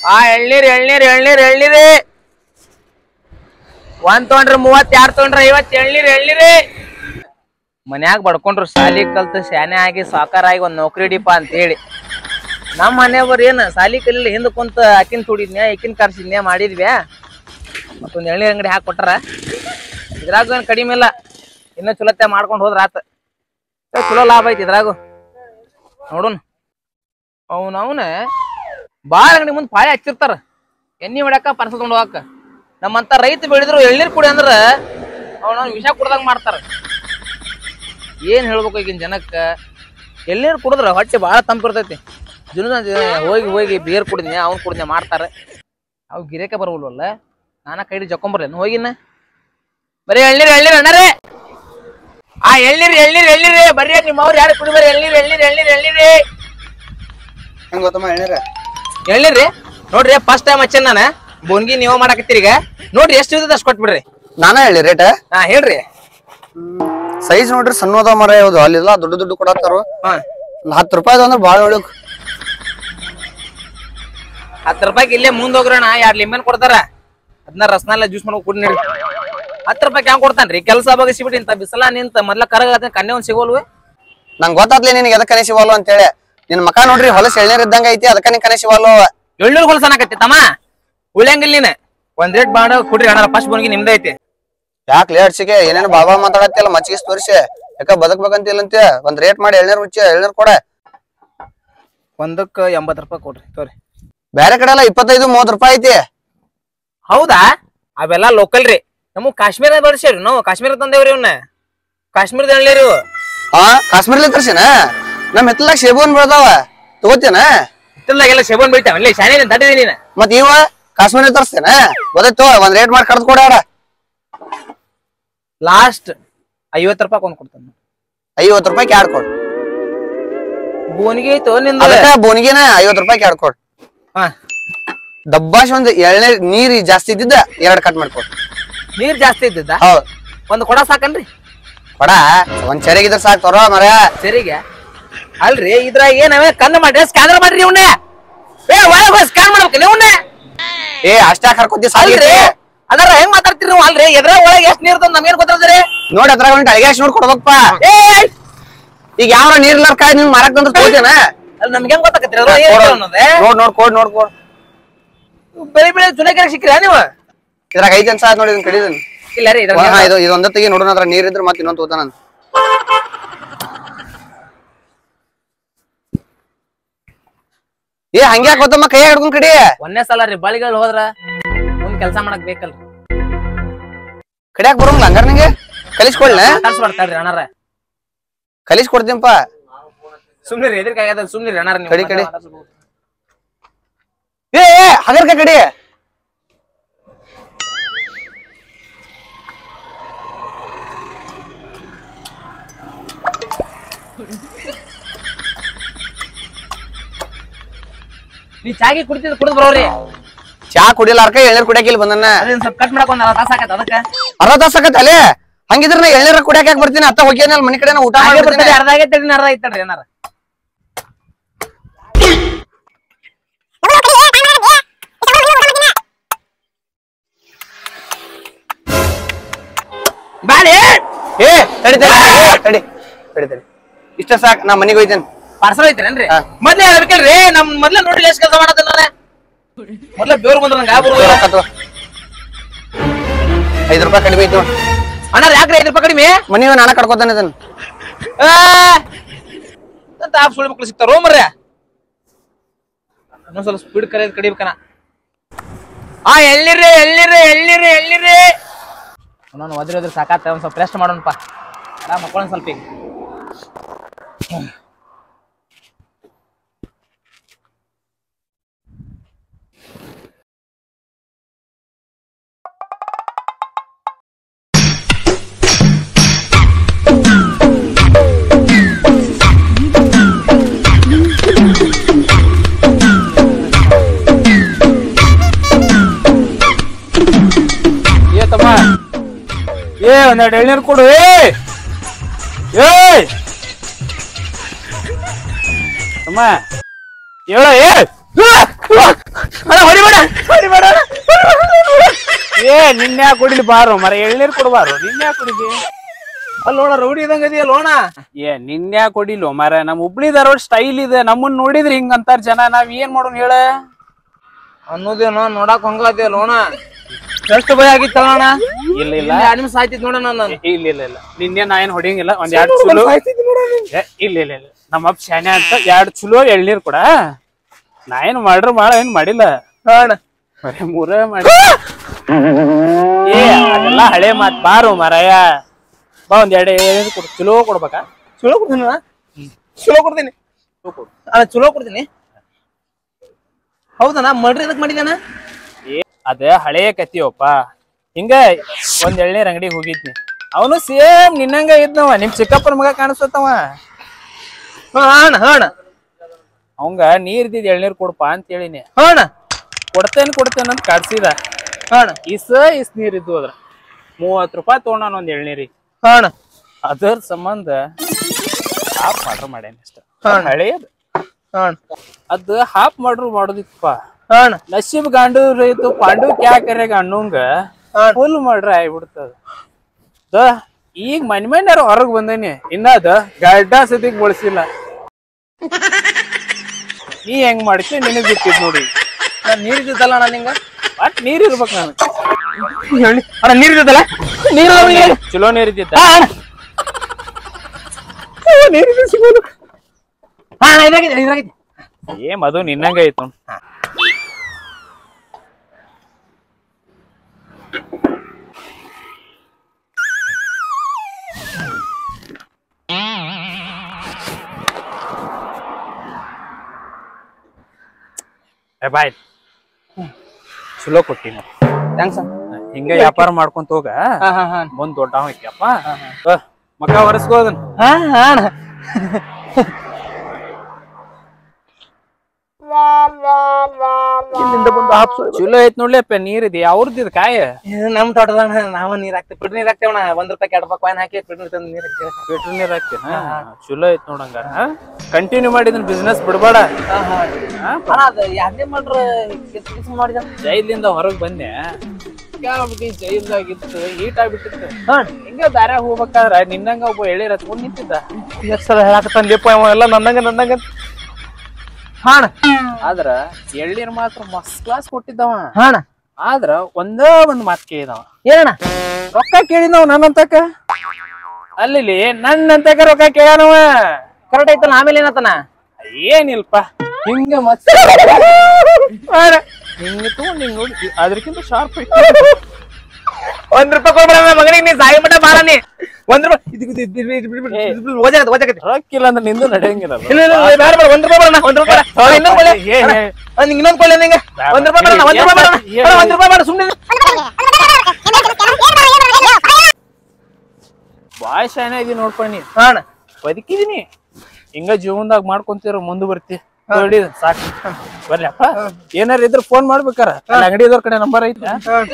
ಆ ಎಳ್ನೀರ್ ಎಳ್ನೀರ್ ಎಳ್ನೀರ್ ಎಳ್ನೀರಿ ಒಂದ್ ತೊಗೊಂಡ್ರ ಮೂವತ್ ಎರಡ್ ತೊಗೊಂಡ್ರ ಐವತ್ ಎಳ್ನೀರ್ ಎಳ್ನೀರಿ ಮನ್ಯಾಗ ಬಡ್ಕೊಂಡ್ರು ಸಾಲಿ ಕಲ್ತು ಶಾನೆ ಆಗಿ ಸಾಕಾರ ಆಗಿ ಒಂದ್ ನೌಕರಿ ಹಿಡಿಪ ಅಂತ ಹೇಳಿ ನಮ್ಮ ಮನೆಯವ್ರು ಏನ್ ಸಾಲಿ ಕಲಿಲ್ಲ ಹಿಂದ ಕುಂತ ಅಕ್ಕಿನ ತುಡಿದ್ನ್ಯಾ ಇಕ್ಕಿನ ಕರ್ಸಿದ್ನ್ಯಾ ಮಾಡಿದ್ವ್ಯಾ ಮತ್ತೊಂದ್ ಎಳ್ನೀರ್ ಅಂಗಡಿ ಹಾಕಿ ಕೊಟ್ಟಾರ ಇದ್ರಾಗ ಏನ್ ಕಡಿಮೆ ಇಲ್ಲ ಇನ್ನೂ ಚಲೋತ್ತೆ ಮಾಡ್ಕೊಂಡ್ ಹೋದ್ರ ಆತ ಏ, ಚಲೋ ಲಾಭ ಐತಿ ಇದ್ರಾಗು ನೋಡುನ್ ಅವನ ಅವನ ಬಾಳ ಅಂಗಡಿ ಮುಂದ್ ಪಾಳೆ ಹಚ್ಚಿರ್ತಾರ ಎಣ್ಣಿ ಹೊಡ್ಯಾಕ ಪರ್ಸ ತಗೊಂಡ್ ಹೋಗಾಕ ನಮ್ಮಂತ ರೈತ ಬೆಳೆದ್ರು ಎಳ್ನೀರ್ ಕುಡಿ ಅಂದ್ರ ಅವನ ವಿಷ ಕುಡ್ದಂಗ ಮಾಡ್ತಾರ ಏನ್ ಹೇಳ್ಬೇಕು ಈಗಿನ ಜನಕ್ಕ ಎಳ್ನೀರ್ ಕುಡಿದ್ರ ಹೊಟ್ಟೆ ಬಾಳ ತಂಪಿರ್ತೈತಿ ಜನ ಹೋಗಿ ಹೋಗಿ ಬೇರ್ ಕುಡಿದ್ನೆ ಅವ್ನ್ ಕುಡಿದ್ನೆ ಮಾಡ್ತಾರ ಅವ್ ಗಿರೇಕ ಬರವಲ್ವಲ್ಲ ನಾನ ಕೈ ಜಕ್ಕೊಂಬರ್ಲೇನು ಹೋಗಿನ ಬರೀ ಎಳ್ನೀರ್ ಎಳ್ನೀರ್ ಅಣ್ಣರೇ ಆ ಎಳ್ನೀರ್ ಎಳ್ನೀರ್ ಎಳ್ನೀರಿ ಬರ್ರಿ ನಿಮ್ಮ ಅವ್ರು ಯಾರು ಕುಡಿ ಬರ್ರಿ ಎಳ್ನೀರ್ ಎಳ್ನೀರ್ ಎಳ್ನೀರ್ ಎಳ್ನೀರಿ ಹೆಂಗ್ ಗೊತ್ತಮ್ಮ ಎಣ್ಣೀರ ಎಳ್ನೀರಿ ನೋಡ್ರಿ ಫಸ್ಟ್ ಟೈಮ್ ಹಚ್ಚೇನ್ ನಾನು ಬೋನ್ಗಿ ನೀವು ಮಾಡಾಕತ್ತೀರಿ ಈಗ ನೋಡ್ರಿ ಎಷ್ಟು ಇರ್ತದೆ ಅಷ್ಟು ಕೊಟ್ಬಿಡ್ರಿ ನಾನ ಹೇಳಿ ರೇಟ್ ಹಾ ಹೇಳ್ರಿ ಸೈಜ್ ನೋಡ್ರಿ ಸಣ್ಣದ ಮರ ಯಾವ್ದು ಅಲ್ಲೆಲ್ಲ ದೊಡ್ಡ ದೊಡ್ಡ ಕೊಡತ್ತಾರು ಹಾ ಒಂದ್ ಹತ್ತು ರೂಪಾಯಿ ಅಂದ್ರೆ ಭಾಳ ಒಳಗ್ ಹತ್ತು ರೂಪಾಯಿಗೆ ಇಲ್ಲೇ ಮುಂದ್ ಹೋಗ್ರಣ ಯಾರು ಲಿಂಬೆನ್ ಕೊಡ್ತಾರ ಅದನ್ನ ರಸನೆಲ್ಲ ಜ್ಯೂಸ್ ಮಾಡ್ಕೊಂಡು ಕುಡಿ ನೀಡಿ ಹತ್ತು ರೂಪಾಯಿ ಹ್ಯಾಂಗ ಕೊಡ್ತಾನ್ರಿ ಕೆಲಸ ಬಗಸಿಬಿಟ್ಟು ಇಂತ ಬಿಸಲ ನಿಂತ ಮೊದ್ಲ ಕರಗ ಕನ್ನೆ ಒಂದ್ ಸಿಗೋಲ್ವಿ ನಂಗ್ ಗೊತ್ತಾತ್ಲಿ ನಿನಗೆ ಎದಕ್ಕ ಕನೆ ಶಿವಲ್ಲು ಅಂತೇಳಿ ನಿನ್ ಮಕ ನೋಡ್ರಿ ಹೊಲಸ್ ಎಳ್ನೀರ್ ಇದ್ದಂಗ ಐತಿ ಅದಕ್ಕ ನೀನ್ ಕನೆ ಶಿವಲ್ಲು ಎಳ್ನೂರು ಹೊಲಸನಾಕತ್ತಿ ತಮ್ಮ ಉಳಿಯಂಗಿಲ್ಲ ನೀನ್ ಒಂದ್ ರೇಟ್ ಬಾಡ ಕುಡ್ರಿ ಅಣ್ಣ ಫಸ್ಟ್ ಬೋನ್ಗಿ ನಿಮ್ದೇ ಐತಿ ಯಾಕೆ ಲೇಟ್ಸಿಗೆ ಏನೇನು ಬಾಬಾ ಮಾತಾಡತ್ತಿಲ್ಲ ಮಚ್ಚಿಗೆ ತೋರಿಸಿ ಯಾಕ ಬದುಕ್ಬೇಕಂತಿಲ್ಲಂತೆ ಒಂದ್ ರೇಟ್ ಮಾಡಿ ಎಳ್ನೀರ್ ಮುಚ್ಚಿ ಎಳ್ನೀರ್ ಕೊಡ ಒಂದಕ್ಕ ಎಂಬತ್ತು ರೂಪಾಯಿ ಕೊಡ್ರಿ ತೋರಿ ಬೇರೆ ಕಡೆ ಎಲ್ಲ ಇಪ್ಪತ್ತೈದು ಮೂವತ್ ರೂಪಾಯಿ ಐತಿ ಹೌದಾ ಅವೆಲ್ಲ ಲೋಕಲ್ ರೀ ನಮಗ್ ಕಾಶ್ಮೀರ ಬೆಳೆಸ್ಯಾರಿ ನಾವು ಕಾಶ್ಮೀರ ತಂದೇವ್ರಿ ಇವನ್ನ ಕಾಶ್ಮೀರದ ಎಳ್ನೀರು ಇವು ಹಾ ಕಾಶ್ಮೀರ್ಲಿ ತರ್ಸಿನ ನಮ್ ಹಿತ್ತಲಾಗ ಶೇಬೂನ್ ಬೆಳ್ದಾವ ತಗೋತೇನ ಹಿತ್ತಲ್ದಾಗೆಲ್ಲ ಶೇಬನ್ ಬೆಳಿತಾವ ಇಲ್ಲಿ ಶಾನೆ ತಟ್ಟಿದೀನಿ ನೀನು ಮತ್ ಇವ ಕಾಶ್ಮೀರ್ಲಿ ತರ್ಸ್ತೇನ ಗೊತ್ತಾಯ್ತು ಒಂದ್ ರೇಟ್ ಮಾಡಿ ಕಡ್ದು ಕೊಡ ಲಾಸ್ಟ್ ಐವತ್ತು ರೂಪಾಯಿ ಕೊಂಡ್ ಕೊಡ್ತಾನೆ ಐವತ್ ರೂಪಾಯಿ ಕ್ಯಾಡ್ ಕೊಡ್ ಬೋನಿಗೆ ಐತೋ ನಿಂದ ಅದಕ್ಕ ಬೋನಿಗೆನ ಐವತ್ ರೂಪಾಯಿ ಕ್ಯಾಡ್ ಕೊಡ್ ಹಾ ಡಬ್ಬಾಶ್ ಒಂದ್ ಎಳ್ನೀರ್ ನೀರ್ ಜಾಸ್ತಿ ಇದ್ದಿದ್ದ ಎರಡ್ ಕಟ್ ಮಾಡ್ಕೊಡ್ ನೀರ್ ಜಾಸ್ತಿ ಇದ್ದಿದ್ದ ಹೌದ್ ಒಂದ್ ಕೊಡ ಸಾಕನ್ರಿ ಕೊಡ ಒಂದ್ ಚೆರೆಗಿದ್ರ ಸಾಕ್ ತೋರ ಮರ ಸರಿಗೆ ಅಲ್ರಿ ಇದ್ರಾಗ ಏನವ ಕಣ್ಣು ಮಾಡ್ರಿ ಸ್ಕ್ಯಾನರ್ ಮಾಡ್ರಿ ಇವ್ನ ಏ ಒಳಗ ಸ್ಕ್ಯಾನ್ ಮಾಡ್ಬೇಕಲ್ಲ ಇವ್ನ ಏ ಅಷ್ಟಾಕ್ ಹರ್ಕೊತಿ ಅಲ್ರಿ ಸಾಲ್ರಿ ಅದರ ಹೆಂಗ್ ಮಾತಾಡ್ತೀರಿ ನೀವು ಅಲ್ರಿ ಎದ್ರ ಒಳಗೆ ಎಷ್ಟ್ ನೀರ್ ಇರ್ತದ ನಮ್ಗೇನ್ ಗೊತ್ತದ್ರಿ ನೋಡಿ ಅದ್ರಾಗ ಒಂದ್ ಅಡಿಗೆ ನೋಡ್ ಕೊಡ್ಬೇಕಪ್ಪ ಏ ಈಗ ಯಾವ ನೀರ್ ಇಲ್ಲಾರ ಕಾಯ್ ನಿಮ್ ಮಾರಕ್ ತಂದ್ರ ತಗೋತೇನ ಅಲ್ಲಿ ನಮ್ಗೆ ಹೆಂಗ್ ಗೊತ್ತಾಕತ್ರಿ ಅದ್ರ ಏನ್ ಇರ್ತದ ಅನ್ನೋದೇ? ನೋಡ್ ನೋಡ್ ಕೊಡ್ ನೋಡ್ ಕೊಡ್ ಬೆಳಿ ಬೆಳಿ ಚುನಾಕರ ಸಿಕ್ಕ್ರಿ ನೀವು ಇದ್ರಾಗ ಐದ್ ಅನ್ಸ ನೋಡಿ ಇದನ್ ಕಡಿದನ್ ಇಲ್ಲ ರೀ ಇದ್ರಾಗ ಹಾ ಇದು ಇದೊಂದ ತೆಗಿ ನೋಡೋಣ ಅದ್ರ ನೀರ್ ಇದ್ರ ಮತ್ತೆ ಇನ್ನೊಂದ್ ತಗೋತಾನ ಏ ಹಂಗ್ಯಾಕ್ ಗೊತ್ತಮ್ಮ ಕೈ ಹಿಡ್ಕೊಂಡ್ ಕಡಿ ಒಂದೇ ಸಲ ರೀ ಬಳಿಗಳು ಹೋದ್ರ ಮುಂದ್ ಕೆಲಸ ಮಾಡಕ್ ಬೇಕಲ್ರಿ ಕಡಿಯಾಕ್ ಬರೋಂಗಿಲ್ಲ ಹಂಗಾರ ನಿಂಗೆ ಕಲಿಸ್ಕೊಳ್ನ ಮಾತಾಡ್ಸ್ಬಾರ್ತಾಳ್ರಿ ಅಣ್ಣಾರ ಕಲಿಸ್ಕೊಡ್ತೀನಪ್ಪ ಸುಮ್ನಿರಿ ಎದ್ರಿಕಾಗ್ಯದ ಸುಮ್ನಿರಿ ಅಣ್ಣಾರ ನೀವು ಕಡಿ, ಕಡಿ. ಮಾತಾಡ್ಸ್ಬೋದು. ಏ ಏ ಹಗರ್ಕ ಕಡಿ ನೀ ಚಾಗಿ ಕುಡಿತಿದ್ ಕುಡಿದ್ ಬರೋರಿ ಚಾ ಕುಡಿಲಾರ್ಕ ಎಳ್ನೀರ್ ಕುಡಿಯಾಕ ಇಲ್ಲಿ ಬಂದನ್ನ ಅದನ್ನ ಸ್ವಲ್ಪ ಕಟ್ ಮಾಡಕ್ ಒಂದ್ ಅರ್ಧ ತಾಸ ಆಕತ್ತ ಅದಕ್ಕ ಅರ್ಧ ತಾಸ ಆಕತ್ತೆ ಅಲ್ಲೇ ಹಂಗಿದ್ರ ನಾ ಎಳ್ನೀರ ಕುಡಿಯಾಕ ಯಾಕೆ ಬರ್ತೀನಿ ಅತ್ತ ಹೋಗ್ಯಾನ ಅಲ್ಲಿ ಮನಿ ಕಡೆ ನಾ ಊಟ ಹಾಗೆ ಮಾಡಿ ಬರ್ತದೆ ಅರ್ಧ ಆಗೈತೆ ಅರ್ಧ ಐತಡ್ರಿ ಏನಾರ ಬಾಡಿ ಏ ತಡಿ ತಡಿ ಏ, ತಡಿ ತಡಿ ತಡಿ ಇಷ್ಟ ಸಾಕ್ ನಾ ಮನಿಗೆ ಹೋಯ್ತೇನೆ ಪಾರ್ಸಲ್ ಐತ್ರೇನ್ರಿ ಹಾ. ಮೊದ್ಲೇ ಹೇಳ್ಬೇಕಲ್ರಿ ನಮ್ ಮೊದ್ಲ ನೋಡಿ ಎಷ್ಟು ಕೆಲಸ ಮಾಡತ್ತ ನಾನು ಮೊದ್ಲ ಬೇವ್ರು ಬಂದ್ರ ನಂಗೆ ಆಗ್ಬರು ರೊಕ್ಕ ತಗೋ. ಐದ್ ರೂಪಾಯಿ ಕಡಿಮೆ ಐತಿ ನೋಡ್ ಅಣ್ಣ ಯಾಕ್ರಿ ಐದು ರೂಪಾಯಿ ಕಡಿಮೆ ಮನಿ ನಾನ ಕಡ್ಕೊತಾನೆ ಇದನ್ನ ಅಂತ ಆಪ್ ಸುಳಿ ಮಕ್ಳು ಸಿಗ್ತಾರೋ ಮರ್ಯ ಇನ್ನೊಂದ್ ಸ್ವಲ್ಪ ಸ್ಪೀಡ್ ಕರೆಯೋದು ಕಡಿಬೇಕನ ಆ ಎಳ್ಳಿರಿ ಎಳ್ಳಿರಿ ಎಳ್ಳಿರಿ ಎಳ್ಳಿರಿ ನಾನು ಒದ್ರಿ ಒದ್ರಿ ಸಾಕಾತ ಒಂದ್ ಸ್ವಲ್ಪ ರೆಸ್ಟ್ ಮಾಡೋಣಪ್ಪ ಆರಾಮ್ ಮಕ್ಕೊಳ್ಳೋಣ ಸ್ವಲ್ಪ ಈಗ ಏ ತಮ್ಮ ಏ ಒಂದೆರಡು ಎಳ್ನೀರು ಕೊಡು ಏ ಏಯ್ ತಮ್ಮ ಹೇಳ ಏ ಅಣ್ಣ ಹೊಡಿಬೇಡ ಹೊಡಿಬೇಡ ಅಣ್ಣ. ಏ ನಿನ್ನೆ ಯಾಕೆ ಕುಡಿಲಿ ಬಾರೋ ಮರ ಎಳ್ನೀರ್ ಕೊಡ್ಬಾರು ನಿನ್ನೆ ಯಾಕೆ ಕುಡಿದಿ ಅಲ್ಲ ನೋಡ ರೌಡಿ ಇದಂಗ ಇದೆಯಲ್ಲ ಅಣ್ಣ ಏ ನಿನ್ನೆ ಯಾಕೆ ಕುಡಿಲು ಮರ ನಮ್ ಹುಬ್ಳಿ ಧಾರವಾಡ ಸ್ಟೈಲ್ ಇದೆ ನಮ್ಮನ್ ನೋಡಿದ್ರಿ ಹಿಂಗ ಅಂತಾರ ಜನ ನಾವ್ ಏನ್ ಮಾಡೋಣ ಹೇಳ ಅನ್ನೋದೇನೋ ನೋಡಕ್ ಹಂಗ ಇದೆಯಲ್ಲ ಅಣ್ಣ ಎಷ್ಟು ಭಯ ಆಗಿತ್ತಲ್ಲ ಅಣ್ಣ ಇಲ್ಲ ಇಲ್ಲ ಎರಡು ನಿಮಿಷ ಆಯ್ತಿದ್ ನೋಡ ನಾನು ಏ, ಇಲ್ಲ ಇಲ್ಲ ಇಲ್ಲ ನಿನ್ನೆ ನಾ ಏನ್ ಹೊಡಿಯಂಗಿಲ್ಲ ಒಂದ್ ಎರಡ್ ಚುಲೋ ಏ, ಇಲ್ಲ ಇಲ್ಲ ಇಲ್ಲ ನಮ್ಮ ಅಪ್ಪ ಶಾನೆ ಅಂತ ಎರಡ್ ಚುಲೋ ಎಳ್ನೀರ್ ಕೊಡ ನಾ ಏನ್ ಮಾಡ್ರ ಮಾಡ ಏನ್ ಮಾಡಿಲ್ಲ ಅಣ್ಣ ಬರೇ ಮೂರ ಮಾಡಿ ಏ ಅದೆಲ್ಲ ಹಳೆ ಮಾತ್ ಬಾರು ಮರಾಯ ಬಾ ಒಂದ್ ಎರಡು ಎಳ್ನೀರ್ ಕೊಡು ಚಲೋ ಕೊಡ್ಬೇಕಾ ಚಲೋ ಕೊಡ್ತೀನಿ ಅಣ್ಣ ಚಲೋ ಕೊಡ್ತೀನಿ ಅಣ್ಣ ಚಲೋ ಕೊಡ್ತೀನಿ ಹೌದಣ್ಣ ಮಡ್ರಿ ಎದಕ್ ಮಾಡಿದಣ್ಣ ಏ ಅದ ಹಳೆ ಕತಿಯಪ್ಪ ಹಿಂಗ ಒಂದ್ ಎಳ್ನೀರ್ ಅಂಗಡಿಗೆ ಹೋಗಿದ್ನಿ ಅವನು ಸೇಮ್ ನಿನ್ನಂಗ ಇದ್ನವ ನಿಮ್ ಚಿಕ್ಕಪ್ಪನ ಮಗ ಕಾಣಿಸ್ತವ ಹಾ ಅಣ್ಣ ಹಾ ಅಣ್ಣ ಅವಂಗ ನೀರ್ ಇದ್ದಿದ್ ಎಳ್ನೀರ್ ಕೊಡಪ್ಪ ಅಂತ ಹೇಳಿನಿ ಹಾ ಅಣ್ಣ ಕೊಡ್ತೇನೆ ಕೊಡ್ತೇನೆ ಅಂತ ಕಾಡ್ಸಿದ ಹಾ ಅಣ್ಣ ಇಸ ಇಸ್ ನೀರ್ ಇದ್ದು ಅದ್ರ ಮೂವತ್ ರೂಪಾಯಿ ತಗೊಂಡ ಒಂದ್ ಎಳ್ನೀರಿಗೆ ಹಾ ಅಣ್ಣ ಅದ್ರ ಸಂಬಂಧ ಹಾಫ್ ಮಾಡ್ರ್ ಮಾಡ್ಯಾನ ಇಷ್ಟ ಹಾ. ಹಳೆಯದು ಹಾ ಅಣ್ಣ ಅದ್ ಹಾಫ್ ಮಾಡ್ರು ಮಾಡೋದಿತ್ತಪ್ಪ ಹಾ ಅಣ್ಣ ನಸೀಬ್ ಗಾಂಡು ರೈತು ಪಾಂಡು ಕ್ಯಾ ಕರೆ ಗಂಡಂಗ ಹಾ. ಫುಲ್ ಮಾಡ್ರ ಆಗ್ಬಿಡ್ತದ ದ ಈಗ ಮನ್ ಮನ್ಯಾರ ಹೊರಗ್ ಬಂದೇನಿ ಇನ್ನ ಅದ ಗಡ್ಡ ಸತಿಗ್ ಬಳಸಿಲ್ಲ ನೀ ಹೆಂಗ್ ಮಾಡ್ತಿ ನಿನಗ್ ಬಿಟ್ಟಿದ್ ನೋಡಿ ನಾನು ನೀರ್ ಇದ್ದಿದ್ದಲ್ಲ ಅಣ್ಣ ನಿಂಗ ಬಟ್ ನೀರ್ ಇರ್ಬೇಕ್ ನಾನು ಹೇಳಿ ಅಣ್ಣ ನೀರ್ ಇದ್ದಲ್ಲ ನೀರ್ ಚಲೋ ನೀರ್ ಇದ್ದಿತ್ತ ನೀರ್ ಇದ್ದು ಸಿಗೋದು ಹಾ ಅಣ್ಣ ಇದಾಗಿದೆ ಇದಾಗಿದೆ ಏ ಮದು ನಿನ್ನಂಗ ಐತು ಏ ಬಾಯ್ ಚಲೋ ಕೊಟ್ಟಿನ ಥ್ಯಾಂಕ್ಸ್ ಹಿಂಗ ವ್ಯಾಪಾರ ಮಾಡ್ಕೊಂತ ಹೋಗ ಹಾ ಹಾ ಹಾ ಮುಂದ್ ದೊಡ್ಡ ಐತಿಯಪ್ಪ ಮಕ ಒರೆಸ್ಕೋದನ್ ಹಾ ಹಾ ಅಣ್ಣ ಇಲ್ಲಿಂದ ಬಂದು ಹಾಪ್ಸು ಚಲೋ ಐತ್ ನೋಡ್ಲಿಪ್ಪ ನೀರ್ ಇದೆ ಅವ್ರದ್ದು ಇದು ಕಾಯ ನಮ್ ತೋಟದಾಗ ನಾವ ನೀರ್ ಹಾಕ್ತಿವಿ ಫಿಲ್ಟರ್ ನೀರ್ ಹಾಕ್ತೇವಣ ಒಂದ್ ರೂಪಾಯಿ ಎರಡು ರೂಪಾಯಿ ಕಾಯಿನ್ ಹಾಕಿ ಫಿಲ್ಟರ್ ತಂದು ನೀರ್ ಹಾಕ್ತೇವೆ ಫಿಲ್ಟರ್ ನೀರ್ ಹಾಕ್ತೀನಿ ಚಲೋ ಐತ್ ನೋಡಂಗಾರ ಕಂಟಿನ್ಯೂ ಮಾಡಿದನ್ ಬಿಸ್ನೆಸ್ ಬಿಡ್ಬೇಡ ಹಾ ಹಾ ಅಣ್ಣ ಅದು ಯಾವ್ದೇ ಮಾಡ್ರ ಕಿಸ್ ಕಿಸ್ ಮಾಡಿದ ಜೈಲಿಂದ ಹೊರಗ್ ಬಂದೆ ಯಾವ್ದು ಜೈಲ್ದಾಗಿತ್ತು ಹೀಟ್ ಆಗ್ಬಿಟ್ಟಿತ್ತು ಹಾ ಹಿಂಗ ದಾರ್ಯಾಗ ಹೋಗ್ಬೇಕಾದ್ರ ನಿನ್ನಂಗ ಒಬ್ಬ ಎಳಿರ ಹತ್ಕೊಂಡ್ ನಿಂತಿದ್ದ ಎಷ್ಟು ಸಲ ಹೇಳಕತ್ತಾನ ಲೇಪ ಅವ ಎಲ್ಲ ನನ್ನಂಗ ನನ್ನಂಗ ಹಾ ಅಣ್ಣ ಆದ್ರ ಎಳ್ನೀರ್ ಮಾತ್ರ ಮಸ್ತ್ ಕ್ಲಾಸ್ ಕೊಟ್ಟಿದ್ದವ ಹಾ ಅಣ್ಣ ಆದ್ರ ಒಂದೇ ಒಂದ್ ಮಾತ್ ಕೇಳಿದವ ಏನಣ್ಣ ರೊಕ್ಕ ಕೇಳಿದವ ನನ್ನಂತಕ ಅಲ್ಲಿ ನನ್ನಂತಕ ರೊಕ್ಕ ಕೇಳನವ ಕರೆಕ್ಟ್ ಐತಲ್ಲ ಆಮೇಲೆ ಏನತ್ತನ ಏನಿಲ್ಪ ಹಿಂಗ ಮಸ್ತ್ ಹಿಂಗ ತಗೊಂಡ್ ಹಿಂಗ್ ನೋಡಿ ಅದ್ರಕ್ಕಿಂತ ಶಾರ್ಪ್ ಒಂದ್ ರೂಪಾಯಿ ಕೊಡ್ಬೇಡ ನನ್ನ ಮಗನಿಗೆ ನೀ ಸಾಯಿ ಮಟ್ಟ ಬಾರ ನೀ ಒಂದ್ ರೂಪಾಯಿ ಇದು ಇದು ಇದು ಇದು ಇದು ಇದು ಇದು ಇದು ಓಜಾಕತ್ತಿ ಓಜಾಕತ್ತಿ ರೊಕ್ಕ ಇಲ್ಲ ಅಂದ್ರೆ ನಿಂದು ನಡೆಯಂಗಿಲ್ಲ ಇಲ್ಲ ಇಲ್ಲ ಇಲ್ಲ, ಬೇಡ ಬೇಡ ಒಂದ್ ರೂಪಾಯಿ ಬೇಡ ಒಂದ್ ರೂಪಾಯಿ ಬೇಡ. ಅಣ್ಣ, ಇನ್ನೊಂದ್ ಕೊಡ್ಲೆ. ಏ, ಏ. ಅಣ್ಣ, ಅಣ್ಣ, ನಿಂಗೆ ಇನ್ನೊಂದ್ ಕೊಡ್ಲೆ ನಿಂಗೆ ಒಂದ್ ರೂಪಾಯಿ ಬೇಡ ಅಣ್ಣ, ಒಂದ್ ರೂಪಾಯಿ ಬೇಡ ಅಣ್ಣ. ಏ, ಅಣ್ಣ, ಒಂದ್ ರೂಪಾಯಿ ಬೇಡ ಸುಮ್ಮನೆ ಬಾಯ್ ಶಾನೆ ಇದೀನಿ ನೋಡ್ಪ ನೀ ಹಾ ಅಣ್ಣ ಬದುಕಿದೀನಿ ಹಿಂಗ ಜೀವನದಾಗ ಮಾಡ್ಕೊಂತೀರ ಮುಂದೆ ಬರ್ತಿ ನೋಡಿ ಸಾಕು ಬರ್ಲಪ್ಪ ಏನಾರ ಇದ್ರ ಫೋನ್ ಮಾಡ್ಬೇಕಾರ ಅಲ್ಲಿ ಅಂಗಡಿ ಇದ್ದವ್ರ ಕಡೆ ನಂಬರ್ ಐತ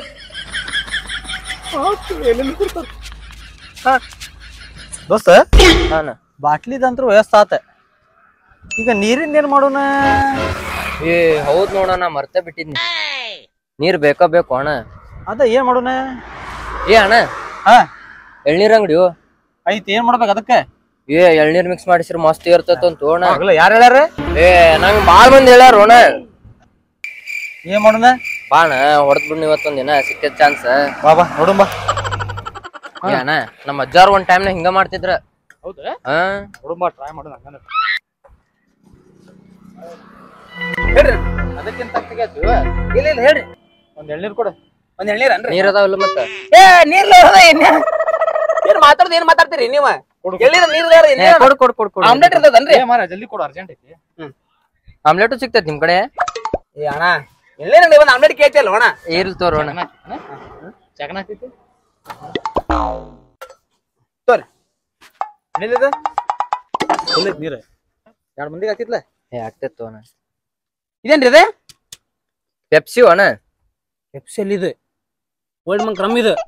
ದೋಸ್ತ ಬಾಟ್ಲಿದಂತ್ರ ವ್ಯವಸ್ಥೆ ಆತ ಈಗ ನೀರಿನ ಏನ್ ಮಾಡೋಣ ಏ ಹೌದ್ ನೋಡಣ ಮರ್ತೆ ಬಿಟ್ಟಿದ್ನಿ ನೀರ್ ಬೇಕಾ ಬೇಕು ಅಣ್ಣ ಅದ ಏನ್ ಮಾಡೋಣ ಏ ಅಣ್ಣ ಹಾ ಎಳ್ನೀರ್ ಅಂಗಡಿಯು ಐತಿ ಏನ್ ಮಾಡ್ಬೇಕು ಅದಕ್ಕೆ ಏ ಎಳ್ನೀರ್ ಮಿಕ್ಸ್ ಮಾಡಿಸ್ರಿ ಮಸ್ತ್ ಇರ್ತೈತ ಅಂತ ಅಣ್ಣ ಆಗಲ್ಲ ಯಾರು ಹೇಳ್ಯಾರ ಏ ನಂಗ್ ಬಾಳ್ ಮಂದಿ ಹೇಳ್ಯಾರ ಅಣ್ಣ ಏನ್ ಮಾಡೋಣ ಬಾ ಅಣ್ಣ ಹೊಡೆದ್ ಬಿಡ್ ಇವತ್ತೊಂದ್ ದಿನ ಸಿಕ್ಕದ ಚಾನ್ಸ್ ಬಾ ಬಾ ನೋಡುಂಬ ಏ ಅಣ್ಣ ನಮ್ಮ ಅಜ್ಜಾರ್ ಒಂದ್ ಟೈಮ್ನಾಗ ಹಿಂಗ ಮಾಡ್ತಿದ್ರ ಹೌದಾ ಹಾ ನೋಡುಂಬ ಟ್ರೈ ಮಾಡೋಣ ಹಂಗನ ಅದಕ್ಕಿಂತ ತೆಗಿಯತ್ತು ಇಲ್ಲ ಇಲ್ಲ ಹೇಳ್ರಿ ಒಂದ್ ಎಳ್ನೀರ್ ಕೊಡು ಒಂದ್ ಎಳ್ನೀರ್ ಅನ್ರಿ ನೀರ್ ಅದಾವಲ್ಲ ಮತ್ತ ಏ ನೀರ್ ಏನ್ ಮಾತಾಡ್ದ ಏನ್ ಮಾತಾಡ್ತೀರಿ ನೀವ ಎಳ್ನೀರ್ ನೀರ್ ಇದಾವ್ರಿ, ಏ, ಎಳ್ನೀರ್ ಕೊಡು ಕೊಡು ಕೊಡು ಕೊಡು ಆಮ್ಲೆಟ್ ಇರ್ತದನ್ರಿ ಏ ಮಾರ ಜಲ್ದಿ ಕೊಡು ಅರ್ಜೆಂಟ್ ಐತಿ ಆಮ್ಲೆಟ್ ಸಿಗ್ತೈತಿ ನಿಮ್ ಕಡೆ ಏ ಅಣ್ಣ ಎಳ್ನೀರ್ ಅಂಗಡಿ ಒಂದ್ ಆಮ್ಲೆಟ್ ಕೇಳ್ತಿಯಲ್ಲ ಅಣ್ಣ ಇರ್ಲಿ ತೋರು ಅಣ್ಣ ಚಕನ ಆಗ್ತೈತಿ ತೋರಿ ಎಲ್ಲಿದೆ ಒಳ್ಳೆದ್ ನೀರು ಎರಡ್ ಮಂದಿಗೆ ಹಾಕಿತ್ಲ ಏ ಆಗ್ತೈತ್ ಅಣ್ಣ ಇದೇನ್ರಿ ಇದೆ ಪೆಪ್ಸಿ ಅಣ್ಣ ಎಫ್ಸೆಲ್ ಇದು ಓಲ್ಡ್ ಮಂಕ್ ರಮ್ ಇದು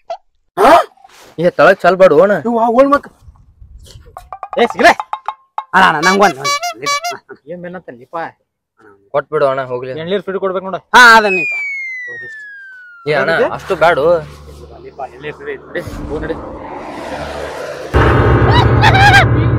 ಏ ತಳಗ್ ಚಲ್ಬಾಡು ಅಣ್ಣ ಓಲ್ಡ್ ಮಂಕ್ ಏ ಸಿಗ್ಲೆ ಅಣ್ಣ ಅಣ್ಣ ನಂಗ್ ಒಂದ್ ಏನ್ ಬೇನಂತಲ್ಲಿಪ್ಪ ಕೊಟ್ಬಿಡು ಅಣ್ಣ ಹೋಗ್ಲಿ ಎಳ್ನೀರ್ ಫ್ರೀ ಕೊಡ್ಬೇಕು ನೋಡ ಹಾ ಅದನ್ನ ಏ ಅಣ್ಣ ಅಷ್ಟು ಬ್ಯಾಡು ಎಲ್ಲಿ ನಡಿ ಹೋಗ್ ನಡಿ